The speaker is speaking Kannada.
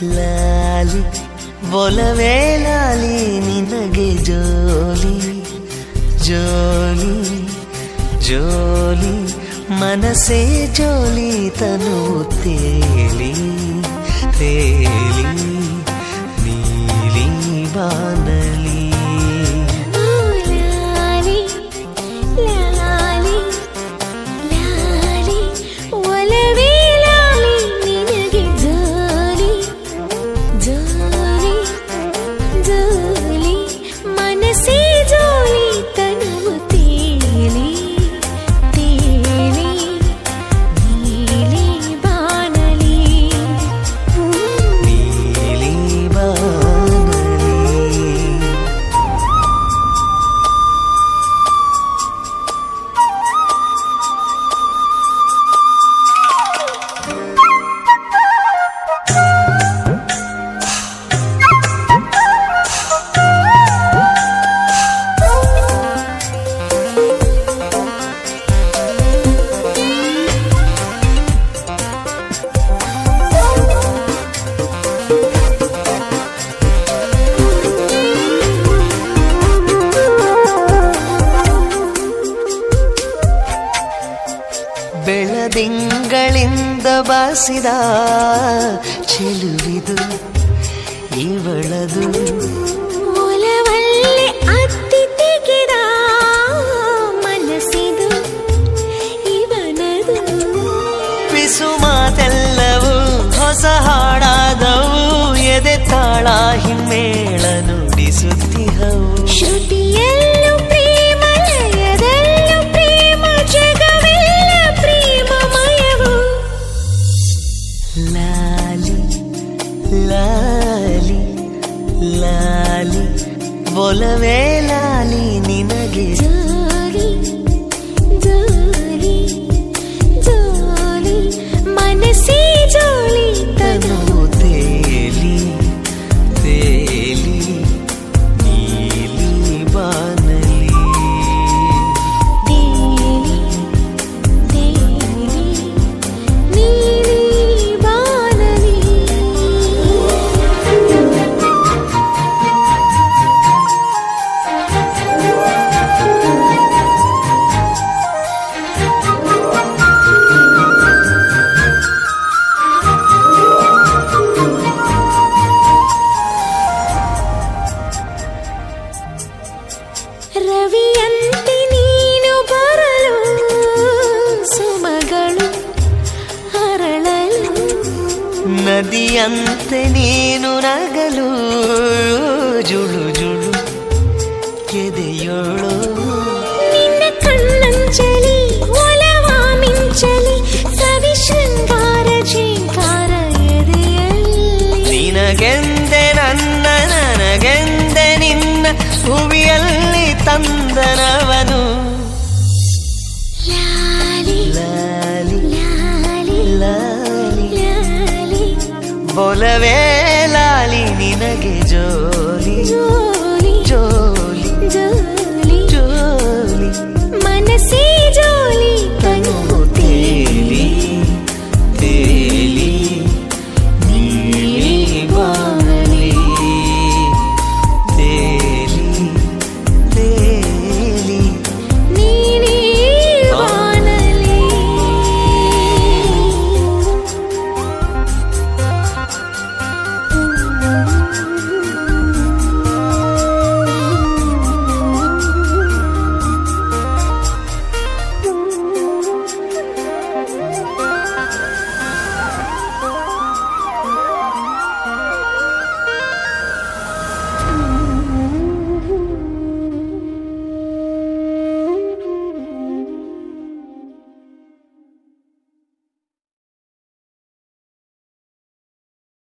ಲಾಲಿ ಒಲವೇ ಲಾಲಿ ನಿನಗೆ ಜೋಲಿ ಜೋಲಿ ಜೋಲಿ ಮನಸೇ ಜೋಲಿ ತನು ತೇಲಿ ತೇಲಿ ನೀಲಿ ಬಾನಲಿ ಲಾಲಿ ಲಾಲಿ ಲಾಲಿ ಒಲವೇ ಲಾಲಿ ನಿನಗೆ ಜೋಲಿ ಜೋಲಿ ಜೋಲಿ ಮನಸ್ಸೇ ಜೋಲಿ ತನುವು ತೇಲಿ ತೇಲಿ ನೀಲಿ ಬಾನಲಿ ನೀಲಿ ಬಾನಲಿ ಬೆಳದಿಂಗಳಿಂದ ಬಾಸಿದ ಚೆಲುವಿದು ಇವಳದು ಒಲವಲ್ಲಿ ಅತ್ತಿ ತೆಗೆದ ಮನಸ್ಸಿದು ಇವನದು ಪಿಸು ಮಾತೆಲ್ಲವೂ ಹೊಸ ಹಾಡಾದವು ಎದೆ ತಾಳ ಹಿಮ್ಮೇಳ ನುಡಿಸುತ್ತಿಹವು ಶ್ರುತಿಯಲ್ಲೂ ಪ್ರೇಮ ಲಯದಲ್ಲೂ ಪ್ರೇಮ ಜಗವೆಲ್ಲ ಪ್ರೇಮಮಯವು ಲಾಲಿ ಲಾಲಿ ಲಾಲಿ ಒಲವೇ ಲಾಲಿ ನಿನಗೆ ಜೋಲಿ ಜೋಲಿ ಜೋಲಿ ಮನಸ್ಸೇ ಜೋಲಿ ತನು ತನು ತೇಲಿ ತೇಲಿ ನೀಲಿ ಬಾನಲಿ ತೇಲಿ ತೇಲಿ ನೀಲಿ ಬಾನಲಿ ರವಿಯಂತೆ ನೀನು ಬರಲು ಸುಮಗಳು ಹರಳಲು ನದಿಯಂತೆ ನೀನು ನಗಲು ಜುಳು ಜುಳು ಕೆದೆಯೋಳು ನಿನ್ನ ಕಣ್ಣಂಚಲಿ ಒಲವ ಮಿಂಚಲಿ ಸವಿ ಶೃಂಗಾರ ಝೇಂಕಾರ ಎದೆಯಲ್ಲಿ ನಿನಗೆಂದೆ ನನ್ನ ನನಗೆಂದೆ ನಿನ್ನ ಭುವಿಯಲ್ಲಿ ತಂದನವನು ಲಾಲಿ ಲಾಲಿ ಲಾಲಿ ಲಾಲಿ ಲಾಲಿ ಬೊಲವೇ ಲಾಲಿ ನಿನಗೆ ಜೋಲಿ ಜೋ